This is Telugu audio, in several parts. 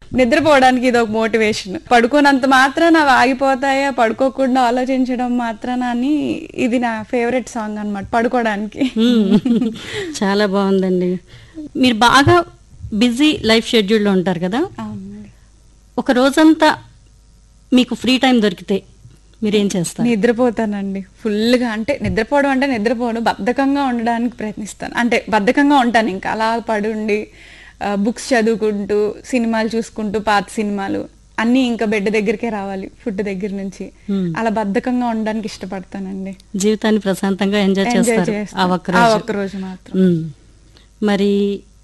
నిద్రపోవడానికి ఇది ఒక మోటివేషన్ పడుకోనంత మాత్రాన అవి ఆగిపోతాయా పడుకోకుండా ఆలోచించడం మాత్రాన అని ఇది నా ఫేవరెట్ సాంగ్ అన్నమాట పడుకోవడానికి మ్మ్. చాలా బాగుందండి మీరు బాగా బిజీ లైఫ్ షెడ్యూల్లో ఉంటారు కదా అవునండి ఒక రోజంతా మీకు ఫ్రీ టైం దొరికితే మీరేం చేస్తారు నిద్రపోతానండి ఫుల్గా అంటే నిద్రపోవడం అంటే నిద్రపోవడం బద్ధకంగా ఉండడానికి ప్రయత్నిస్తాను అంటే బద్ధకంగా ఉంటాను ఇంకా అలా పడుండి బుక్స్ చదువుకుంటూ సినిమాలు చూసుకుంటూ పాత సినిమాలు అన్నీ ఇంకా బెడ్ దగ్గరికే రావాలి ఫుడ్ దగ్గర నుంచి Hmm. అలా బద్ధకంగా ఉండడానికి ఇష్టపడతానండి జీవితాన్ని ప్రశాంతంగా ఎంజాయ్ ఎంజాయ్ చేస్తారు ఆ చేస్తాను. ఒక్క ఆ రోజు ఒక్క రోజు మాత్రం మ్మ్. మరి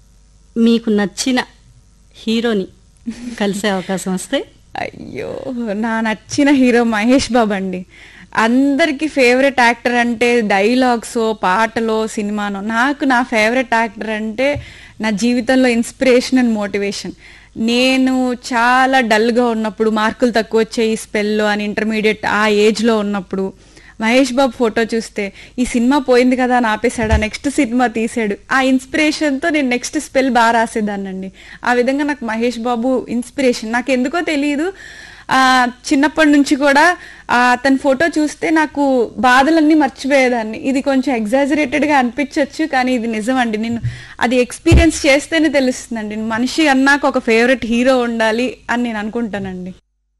మీకు నచ్చిన హీరోని కలిసే అవకాశం వస్తే అయ్యో నా నచ్చిన హీరో మహేష్ బాబు అండి అందరికి ఫేవరెట్ యాక్టర్ అంటే డైలాగ్స్ పాటలో సినిమానో నాకు నా ఫేవరెట్ యాక్టర్ అంటే నా జీవితంలో ఇన్స్పిరేషన్ అండ్ మోటివేషన్ నేను చాలా డల్గా ఉన్నప్పుడు మార్కులు తక్కువ వచ్చాయి స్పెల్లో అని ఇంటర్మీడియట్ ఆ ఏజ్లో ఉన్నప్పుడు మహేష్ బాబు ఫోటో చూస్తే ఈ సినిమా పోయింది కదా అని ఆపేశాడు ఆ నెక్స్ట్ సినిమా తీసాడు ఆ ఇన్స్పిరేషన్తో నేను నెక్స్ట్ స్పెల్ బాగా రాసేదాన్నండి ఆ విధంగా నాకు మహేష్ బాబు ఇన్స్పిరేషన్ నాకు ఎందుకో తెలియదు ఆ చిన్నప్పటి నుంచి కూడా ఆ అతని ఫోటో చూస్తే నాకు బాధలన్నీ మర్చిపోయేదాన్ని ఇది కొంచెం exaggerated గా అనిపించవచ్చు కానీ ఇది నిజం అండి నేను అది ఎక్స్పీరియన్స్ చేస్తేనే తెలుస్తుందండి మనిషి అన్నాక ఒక ఫేవరెట్ హీరో ఉండాలి అని నేను అనుకుంటానండి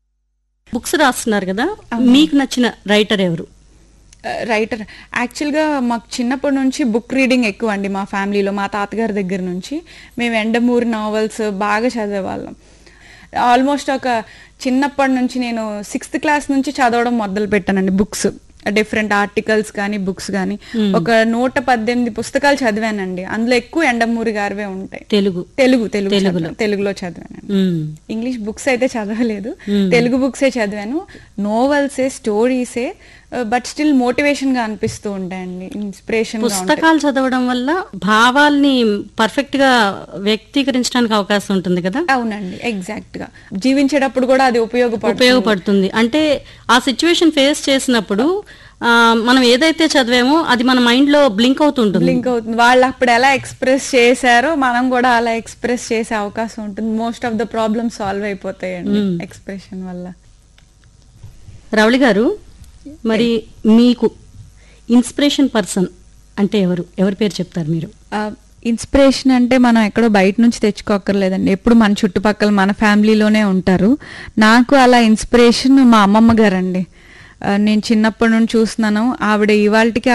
బుక్స్ రాస్తున్నారు కదా మీకు నచ్చిన రైటర్ ఎవరు రైటర్ యాక్చువల్గా మాకు చిన్నప్పటి నుంచి బుక్ రీడింగ్ ఎక్కువ అండి మా ఫ్యామిలీలో మా తాతగారి దగ్గర నుంచి మేము ఎండమూరి నావెల్స్ బాగా చదివేవాళ్ళం ఆల్మోస్ట్ ఒక చిన్నప్పటి నుంచి నేను సిక్స్త్ క్లాస్ నుంచి చదవడం మొదలు పెట్టానండి బుక్స్ డిఫరెంట్ ఆర్టికల్స్ కానీ బుక్స్ కానీ ఒక నూట పద్దెనిమిది పుస్తకాలు చదివానండి అందులో ఎక్కువ ఎండమూరి గారివే ఉంటాయి తెలుగు తెలుగు తెలుగు తెలుగులో. చదివాను. తెలుగులో చదివానండి మ్మ్. ఇంగ్లీష్ బుక్స్ అయితే చదవలేదు తెలుగు బుక్సే చదివాను నోవెల్సే స్టోరీసే బట్ స్టిల్ మోటివేషన్ గా అనిపిస్తూ ఉంటాయండి ఇన్స్పిరేషన్ గా ఉంటాయి పుస్తకాలు చదవడం వల్ల భావాల్ని పర్ఫెక్ట్ గా వ్యక్తీకరించడానికి అవకాశం ఉంటుంది కదా అవునండి ఎగ్జాక్ట్ గా జీవించేటప్పుడు కూడా అది ఉపయోగపడుతుంది ఉపయోగపడుతుంది అంటే ఆ సిచ్యువేషన్ ఫేస్ చేసినప్పుడు ఆ, మనం ఏదైతే చదివామో అది మన మైండ్ లో బ్లింక్ అవుతుంటుంది లింక్ అవుతుంది వాళ్ళు అప్పుడు ఎలా ఎక్స్ప్రెస్ చేశారో మనం కూడా అలా ఎక్స్ప్రెస్ చేసే అవకాశం ఉంటుంది most of the problem solve అయిపోతాయండి ఎక్స్ప్రెషన్ వల్ల రవళి గారు మరి మీకు ఇన్స్పిరేషన్ పర్సన్ అంటే ఎవరు ఎవరి పేరు చెప్తారు మీరు ఇన్స్పిరేషన్ అంటే మనం ఎక్కడో బయట నుంచి తెచ్చుకోక్కర్లేదండి ఎప్పుడు మన చుట్టుపక్కల మన ఫ్యామిలీలోనే ఉంటారు నాకు అలా ఇన్స్పిరేషన్ మా అమ్మమ్మ గారండి ఆ, నేను చిన్నప్పటి నుండి చూస్తున్నాను ఆవిడ ఇవాళకి